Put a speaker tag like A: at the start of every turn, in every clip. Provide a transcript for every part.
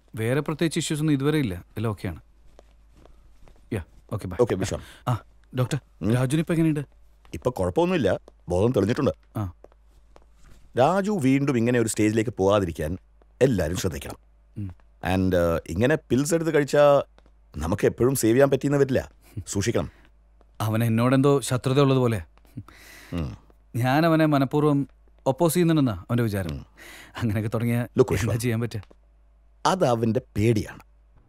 A: വേറെ പ്രത്യേകിച്ച് ഇഷ്യൂസ് ഒന്നും ഇതുവരെ ഇല്ല എല്ലാം ഓക്കെയാണ് yeah okay bye
B: okay Vishwam
A: ആ ഡോക്ടർ രാജുവിന് ഇപ്പം എങ്ങനെയുണ്ട്
B: ഇപ്പൊ കുഴപ്പമൊന്നുമില്ല ബോധം തെളിഞ്ഞിട്ടുണ്ട്
A: ആ
B: രാജു വീണ്ടും ഇങ്ങനെ ഒരു സ്റ്റേജിലേക്ക് പോകാതിരിക്കാൻ എല്ലാവരും ശ്രദ്ധിക്കണം
A: ഉം.
B: ആൻഡ് ഇങ്ങനെ പിൽസ് എടുത്ത് കഴിച്ചാൽ നമുക്ക് എപ്പോഴും സേവ് ചെയ്യാൻ പറ്റിയെന്ന് വരില്ല സൂക്ഷിക്കണം
A: അവൻ എന്നോടെന്തോ ശത്രുത ഉള്ളതുപോലെ
B: ഉം.
A: ഞാൻ അവനെ മനഃപൂർവ്വം ഒപ്പോസ് ചെയ്യുന്നുണ്ടെന്നാ അവൻ്റെ വിചാരം അങ്ങനെയൊക്കെ തുടങ്ങിയ
B: Look, Vishwa.
A: എന്താ ചെയ്യാൻ പറ്റുക
B: അത് അവന്റെ പേടിയാണ്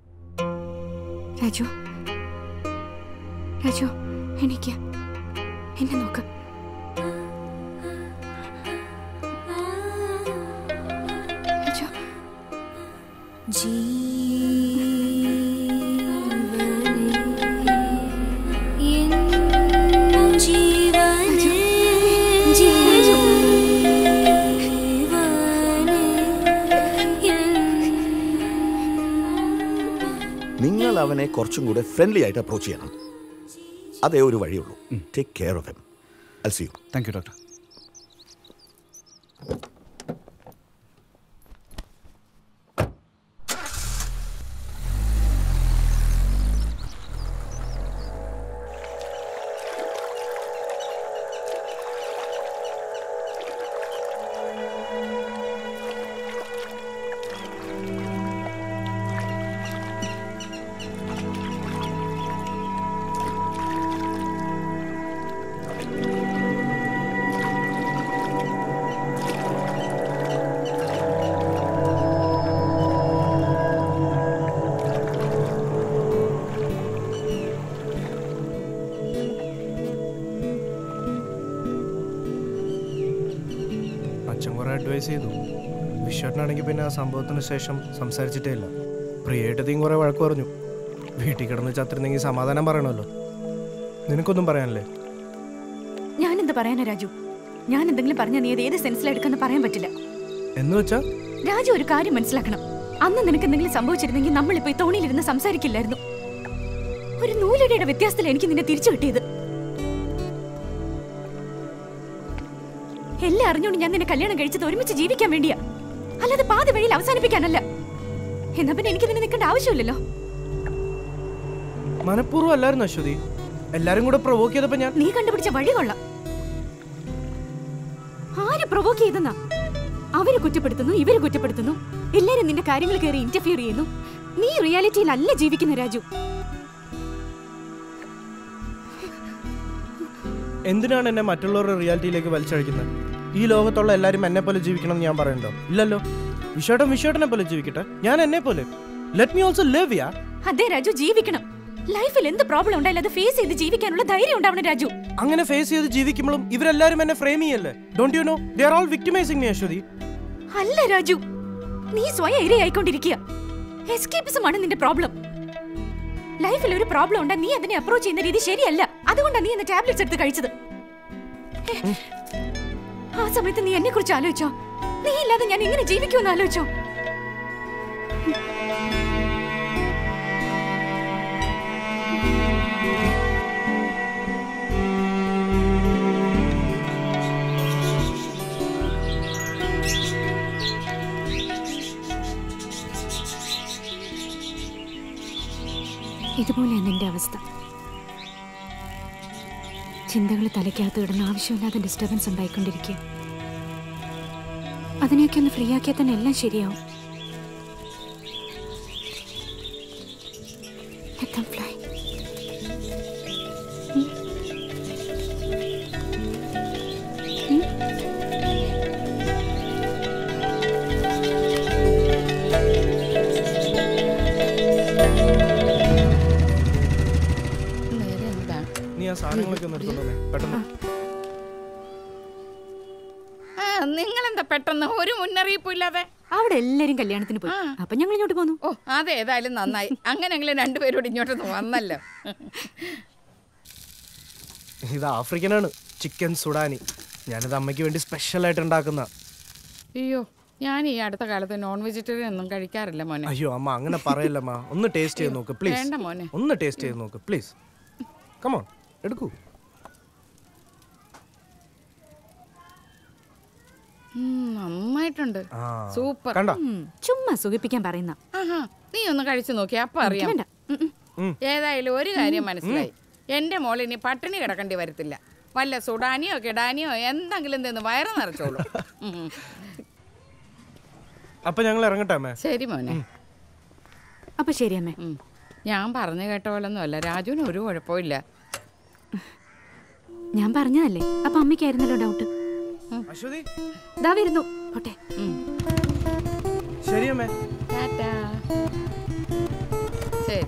C: രാജു രാജു എനിക്ക് എന്നെ നോക്ക് രാജു
B: നിങ്ങൾ അവനെ കുറച്ചും കൂടെ ഫ്രണ്ട്ലി ആയിട്ട് അപ്രോച്ച് ചെയ്യണം അതേ ഒരു വഴിയുള്ളൂ take care of M I C U
A: thank you doctor
D: അച്ഛൻ കുറെ അഡ്വൈസ് ചെയ്തു വിശ്വട്ടനാണെങ്കിൽ പിന്നെ ആ സംഭവത്തിന് ശേഷം സംസാരിച്ചിട്ടേ ഇല്ല പ്രിയേട്ടത്തെയും കുറെ വഴക്ക് പറഞ്ഞു വീട്ടിൽ കിടന്ന് ചത്തിരുന്നെങ്കിൽ സമാധാനം പറയണമല്ലോ നിനക്കൊന്നും പറയാനല്ലേ
C: ഞാൻ എന്താ പറയാനാ രാജു ഞാൻ എന്തെങ്കിലും പറഞ്ഞാൽ നീ അത് ഏത് സെൻസിലെടുക്കെന്ന് പറയാൻ പറ്റില്ല
D: എന്ന് വെച്ചാ
C: രാജു ഒരു കാര്യം മനസ്സിലാക്കണം അന്ന് നിനക്ക് എന്തെങ്കിലും സംഭവിച്ചിരുന്നെങ്കിൽ നമ്മളിപ്പോ ഈ തോണിയിലിരുന്ന് സംസാരിക്കില്ലായിരുന്നു ഒരു നൂലടിയുടെ വ്യത്യാസത്തിൽ എനിക്ക് നിന്നെ തിരിച്ചു കിട്ടിയത് എല്ലാം അറിഞ്ഞുകൊണ്ട് ഞാൻ നിന്നെ കല്യാണം കഴിച്ചത് ഒരുമിച്ച് ജീവിക്കാൻ വേണ്ടിയാ അല്ലാതെ പാതി വഴിയിൽ അവസാനിപ്പിക്കാനല്ല എന്നാ പിന്നെ എനിക്ക് നിന്നെ നിൽക്കേണ്ട ആവശ്യമില്ലല്ലോ
D: മനഃപൂർവ്വം അല്ലായിരുന്നു അശ്വതി എല്ലാരും കൂടെ പ്രൊവോക്ക് ചെയ്തപ്പോ ഞാൻ
C: നീ കണ്ടുപിടിച്ച വഴി കൊള്ളാം ആര് പ്രൊവോക്ക് ചെയ്തെന്നാ അവര് കുറ്റപ്പെടുത്തുന്നു ഇവര് കുറ്റപ്പെടുത്തുന്നു എല്ലാരും നിന്റെ കാര്യങ്ങൾ കയറി ഇന്റർഫിയർ ചെയ്യുന്നു നീ റിയാലിറ്റിയിൽ അല്ല ജീവിക്കുന്ന രാജു
D: എന്തിനാണ് എന്നെ മറ്റുള്ളവരുടെ റിയാലിറ്റിയിലേക്ക് വലിച്ചഴിക്കുന്നത് ഈ ലോകത്തുള്ള എല്ലാരും എന്നെ പോലെ ജീവിക്കണം എന്ന് ഞാൻ പറയണ്ടോ ഇല്ലല്ലോ വിശ്വട്ടൻ വിശ്വട്ടനെ പോലെ ജീവിക്കട്ടെ ഞാൻ എന്നെ പോലെ let me also live yeah
C: അതെ രാജു ജീവിക്കണം ലൈഫിൽ എന്ത് പ്രോബ്ലം ഉണ്ടായാലും അത് ഫേസ് ചെയ്ത് ജീവിക്കാനുള്ള ധൈര്യം ഉണ്ടാവണം രാജു
D: അങ്ങനെ ഫേസ് ചെയ്ത് ജീവിക്കുമ്പോഴും ഇവരെല്ലാരും എന്നെ ഫ്രെയിം ചെയ്യല്ലേ don't you know they are all victimising me Aswathy
C: അല്ല രാജു നീ സ്വയം ഇരയായിക്കൊണ്ടിരിക്കുക എസ്കേപ്പിസം ആണ് നിന്റെ പ്രോബ്ലം ലൈഫിൽ ഒരു പ്രോബ്ലം ഉണ്ടാ നീ അതിനെ അപ്രോച്ച് ചെയ്യുന്ന രീതി ശരിയല്ല അതുകൊണ്ടാണ് നീ എന്ന ടാബ്ലറ്റ്സ് എടുത്ത് കഴിച്ചത് ആ സമയത്ത് നീ എന്നെ കുറിച്ച് ആലോചിച്ചോ നീ ഇല്ലാതെ ഞാൻ എങ്ങനെ ജീവിക്കുമെന്ന് ആലോചിച്ചോ ഇതുപോലെയാണ് നിന്റെ അവസ്ഥ ചിന്തകൾ തലയ്ക്കകത്ത് കിടന്ന് ആവശ്യമില്ലാതെ ഡിസ്റ്റർബൻസ് ഉണ്ടായിക്കൊണ്ടിരിക്കുക അതിനെയൊക്കെ ഒന്ന് ഫ്രീ ആക്കിയാൽ തന്നെ എല്ലാം ശരിയാവും Let them fly. ഉം. ഉം.
D: നീ ആ സാധനങ്ങളൊക്കെ ഒന്ന് എടുത്തോണ്ടേ പെട്ടെന്ന്
E: ആ നിങ്ങളെന്താ പെട്ടെന്ന് ഒരു മുന്നറിയിപ്പും ഇല്ലാതെ
C: അവിടെ എല്ലാരും കല്യാണത്തിന് പോയി അപ്പൊ ഞങ്ങൾ ഇങ്ങോട്ട് പോന്നു
E: ഓ അതേതായാലും നന്നായി അങ്ങനെങ്കിലും രണ്ടുപേരോട് ഇങ്ങോട്ടൊന്ന് വന്നല്ലോ
D: ഇത് ആഫ്രിക്കനാണ് ചിക്കൻ സുഡാനി ഞാനിത് അമ്മയ്ക്ക് വേണ്ടി സ്പെഷ്യൽ ആയിട്ട് ഉണ്ടാക്കുന്ന
E: അയ്യോ ഞാൻ ഈ അടുത്ത കാലത്ത് നോൺ വെജിറ്റേറിയൻ ഒന്നും കഴിക്കാറില്ല മോനെ
D: അയ്യോ അമ്മ അങ്ങനെ പറയല്ലമ്മ ഒന്ന് ടേസ്റ്റ് ചെയ്ത് നോക്ക് പ്ലീസ്
E: വേണ്ട മോനെ.
D: ഒന്ന് ടേസ്റ്റ് ചെയ്ത് നോക്ക് പ്ലീസ് കമോൺ എടുക്കൂ
E: ഉം, നന്നായിട്ടുണ്ട്
D: ആ.
E: സൂപ്പർ
D: കണ്ട
C: ഉം, ചുമ്മാ സുഖിപ്പിക്കാൻ പറയുന്ന
E: ആഹാ നീ ഒന്ന് കഴിച്ചു നോക്കി അപ്പൊ അറിയാം
C: വേണ്ട ഉം, ഉം.
E: ഏതായാലും ഒരു കാര്യം മനസ്സിലായി എന്റെ മോൾ ഇനി പട്ടിണി കിടക്കേണ്ടി വരത്തില്ല വല്ല സുഡാനിയോ കിടാനിയോ എന്തെങ്കിലും തിന്ന് വയറ് നിറച്ചോളൂ ഉം, ഉം.
D: അപ്പൊ ഞങ്ങൾ ഇറങ്ങട്ടെ അമ്മേ
E: ശരി മോനെ
C: അപ്പൊ ശരി അമ്മേ
E: ഉം. ഞാൻ പറഞ്ഞു കേട്ട പോലൊന്നും അല്ല രാജുവിന് ഒരു കുഴപ്പമില്ല
C: ഞാൻ പറഞ്ഞതല്ലേ അപ്പൊ അമ്മയ്ക്കായിരുന്നല്ലോ ഡൗട്ട്
D: അശ്വതി
C: ഇതാ വരുന്നു പോട്ടെ
E: ഉം.
D: ശരി അമ്മേ
E: ടാറ്റാ ശരി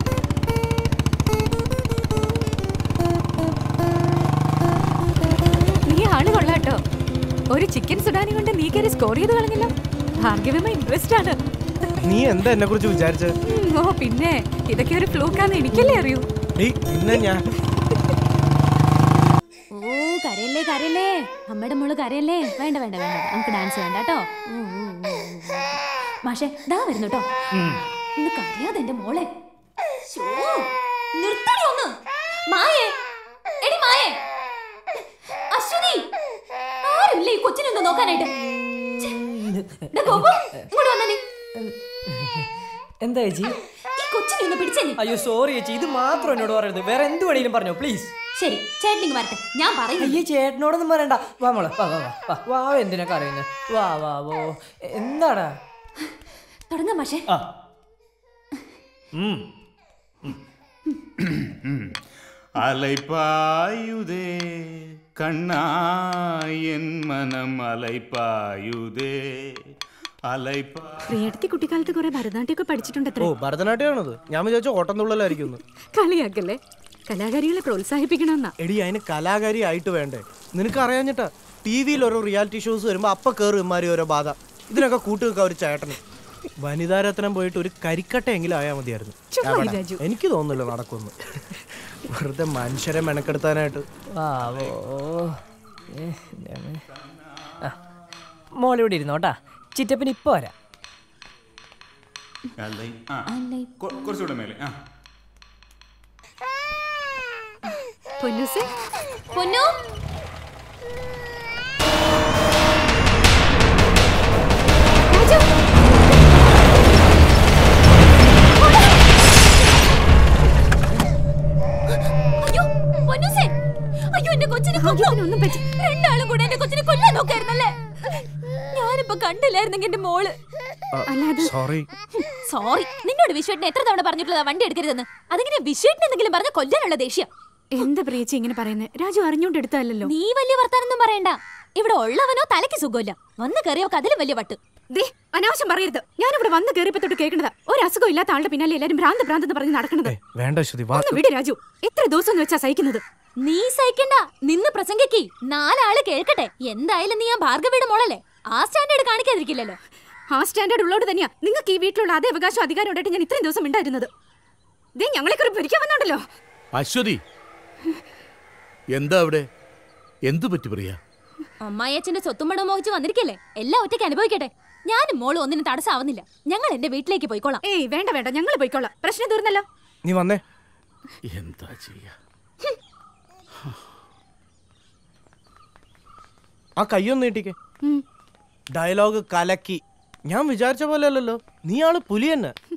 C: നീ ആള് കൊള്ളാട്ടോ ഒരു ചിക്കൻ സുഡാനി കൊണ്ട് നീ കയറി സ്കോർ ചെയ്ത് കളഞ്ഞല്ലോ ഭാഗ്യവമ ഇൻട്രസ്റ്റ് ആണ്
D: നീ എന്താ എന്നെ കുറിച്ച് വിചാരിച്ചത്
C: ഉം, ഓ പിന്നെ ഇതൊക്കെ ഒരു ഫ്ലൂക്കാന്ന് എനിക്കല്ലേ അറിയൂ
D: ഏയ് ഇന്ന് ഞാൻ
F: ഓ കരയല്ലേ കരയല്ലേ അമ്മയുടെ മോള് കരയല്ലേ വേണ്ട വേണ്ട വേണ്ട നമുക്ക് ഡാൻസ് വേണ്ട കേട്ടോ മാഷെ ദാ വരുന്നു കേട്ടോ ഇന്ന് കരയാതെ എന്റെ മോളെ ശ്ശോ, നിർത്തടി ഒന്ന് മായേ എടി മായേ അശ്വതി ആരുമില്ല ഈ കൊച്ചിനെ ഒന്ന് നോക്കാനായിട്ട് ഛെ, ദാ ഗോപു, ഇങ്ങോട്ട് വന്നേ നീ.
G: എന്താ ചേച്ചി
F: ഈ കൊച്ചിനെ ഒന്ന് പിടിച്ചേ നീ.
G: അയ്യോ സോറി ചേച്ചി ഇത് മാത്രം എന്നോട് പറയരുത് വേറെ എന്ത് വേണേലും പറഞ്ഞോ പ്ലീസ്
F: ശരി ചേട്ടനിങ് വരട്ടെ ഞാൻ പറയും
G: അയ്യേ ചേട്ടനോടൊന്നും പറയണ്ട വാ മോളെ വാ വാ വാ വാ വാ എന്തിനാ കരയുന്നത് വാ വാ വോ എന്താടാ
F: തുടങ്ങാം മാഷേ
G: ആ
H: அலைப்பாயுதே கண்ணா என் மனம் அலைப்பாயுதே അലൈപ്പാ
C: പ്രിയടുത്തി കുട്ടിക്കാലത്ത് കുറെ ഭരതനാട്യമൊക്കെ പഠിച്ചിട്ടുണ്ടത്രേ
D: ഓ ഭരതനാട്യമാണത് ഞാൻ വിചാരിച്ചു ഓട്ടം തുള്ളലായിരിക്കും എന്ന്.
C: കളിയാക്കല്ലേ കലാകാരികളെ പ്രോത്സാഹിപ്പിക്കണമെന്നാ
D: എടി അതിന് കലാകാരി ആയിട്ട് വേണ്ടേ നിനക്ക് അറിയാഞ്ഞിട്ടാ ടി വിയിൽ ഓരോ റിയാലിറ്റി ഷോസ് വരുമ്പോ അപ്പ കയറി ഇമാരി ഓരോ ബാധ ഇതിനൊക്കെ കൂട്ടു വെക്കാൻ ഒരു ചേട്ടന് വനിതാരത്നം പോയിട്ട് ഒരു കരിക്കട്ടയെങ്കിലും ആയാൽ മതിയായിരുന്നു
C: ചുമ്മാ
D: എവിടെ?
C: രാജു.
D: എനിക്ക് തോന്നുന്നില്ല നടക്കുമെന്ന് വെറുതെ മനുഷ്യരെ മെനക്കെടുത്താനായിട്ട്
G: വാ വോ ഏ, എന്താണ്? ആ, മോളിവിടെ ഇരുന്നോട്ടാ ചിറ്റപ്പന് ഇപ്പൊ വരാം
H: അലൈ ആ കൊ- കുറച്ചുകൂടെ മേലെ ആ
C: പൊന്നൂസേ
F: പൊന്നു അയ്യോ പൊന്നൂസേ അയ്യോ എന്റെ കൊച്ചിനെ
C: ഭാഗ്യത്തിനൊന്നും പറ്റി
F: രണ്ടാളും കൂടെ എന്റെ കൊച്ചിനെ കൊല്ലാൻ നോക്കായിരുന്നല്ലേ ഞാനിപ്പോ കണ്ടില്ലായിരുന്നെങ്കിൽ എന്റെ മോള്
C: അല്ലാതെ
D: സോറി
F: സോറി നിന്നോട് വിശ്വേട്ടനെ എത്ര തവണ പറഞ്ഞിട്ടുള്ളതാ വണ്ടി എടുക്കരുതെന്ന് അതിങ്ങനെ വിശ്വേട്ടൻ എന്തെങ്കിലും പറഞ്ഞ കൊല്ലാനുള്ള ദേഷ്യം
C: എന്താ പ്രിയച്ചി ഇങ്ങനെ പറയുന്നത് രാജു അറിഞ്ഞോണ്ട് എടുത്തതല്ലോ
F: നീ വലിയ വർത്താനൊന്നും പറയണ്ട ഇവിടെ ഉള്ളവനോ തലയ്ക്ക് സുഖമില്ല വന്ന് കയറിയോക്ക് അതിലും വലിയ വട്ട്
C: ദേ അനാവശ്യം പറയരുത് ഞാനിവിടെ വന്ന് കയറിയപ്പോ തൊട്ട് കേൾക്കണതാ ഒരു അസുഖം ഇല്ലാത്ത ആളുടെ പിന്നാലെ എല്ലാരും ഭ്രാന്ത് ഭ്രാന്ത് എന്ന് പറഞ്ഞ് നടക്കണത്
D: ഏയ്, വേണ്ട ശ്രുതി വാ
C: ഒന്ന് വിട് രാജു എത്ര ദിവസം എന്ന് വെച്ചാ സഹിക്കുന്നത്
F: നീ സഹിക്കണ്ട നിന്ന് പ്രസംഗിക്കി നാലാള് കേൾക്കട്ടെ എന്തായാലും നീ ആ ഭാർഗവിയുടെ മോളല്ലേ ആ സ്റ്റാൻഡേർഡ് കാണിക്കാതിരിക്കില്ലല്ലോ
C: ആ സ്റ്റാൻഡേർഡ് ഉള്ളോട് തന്നെയാ നിങ്ങൾക്ക് ഈ വീട്ടിലുള്ള അതേ അവകാശം അധികാരം ഉണ്ടായിട്ട് ഞാൻ ഇത്രയും ദിവസം ഉണ്ടായിരുന്നത് ദേ ഞങ്ങളെ കുറി ഭരിക്കാൻ വന്നോണ്ടല്ലോ
I: അശ്വതി എന്താ അവിടെ എന്തു പറ്റി പ്രിയ
F: അമ്മായിയച്ഛന്റെ സ്വത്തും പണവും മോഹിച്ച് വന്നിരിക്കല്ലേ എല്ലാം ഒറ്റയ്ക്ക് അനുഭവിക്കട്ടെ ഞാനും മോളും ഒന്നിനും തടസ്സമാവുന്നില്ല ഞങ്ങൾ എന്റെ വീട്ടിലേക്ക് പോയിക്കോളാം
C: ഏയ് വേണ്ട വേണ്ട ഞങ്ങൾ പോയിക്കോളാം പ്രശ്നം തീർന്നല്ലോ
D: നീ വന്നേ
I: എന്താ ചെയ്യാ
D: ആ കയ്യൊന്ന് നീട്ടിക്കേ ഡയലോഗ് കലക്കി ഞാൻ വിചാരിച്ച പോലെ അല്ലല്ലോ നീ ആള് പുലി തന്നെ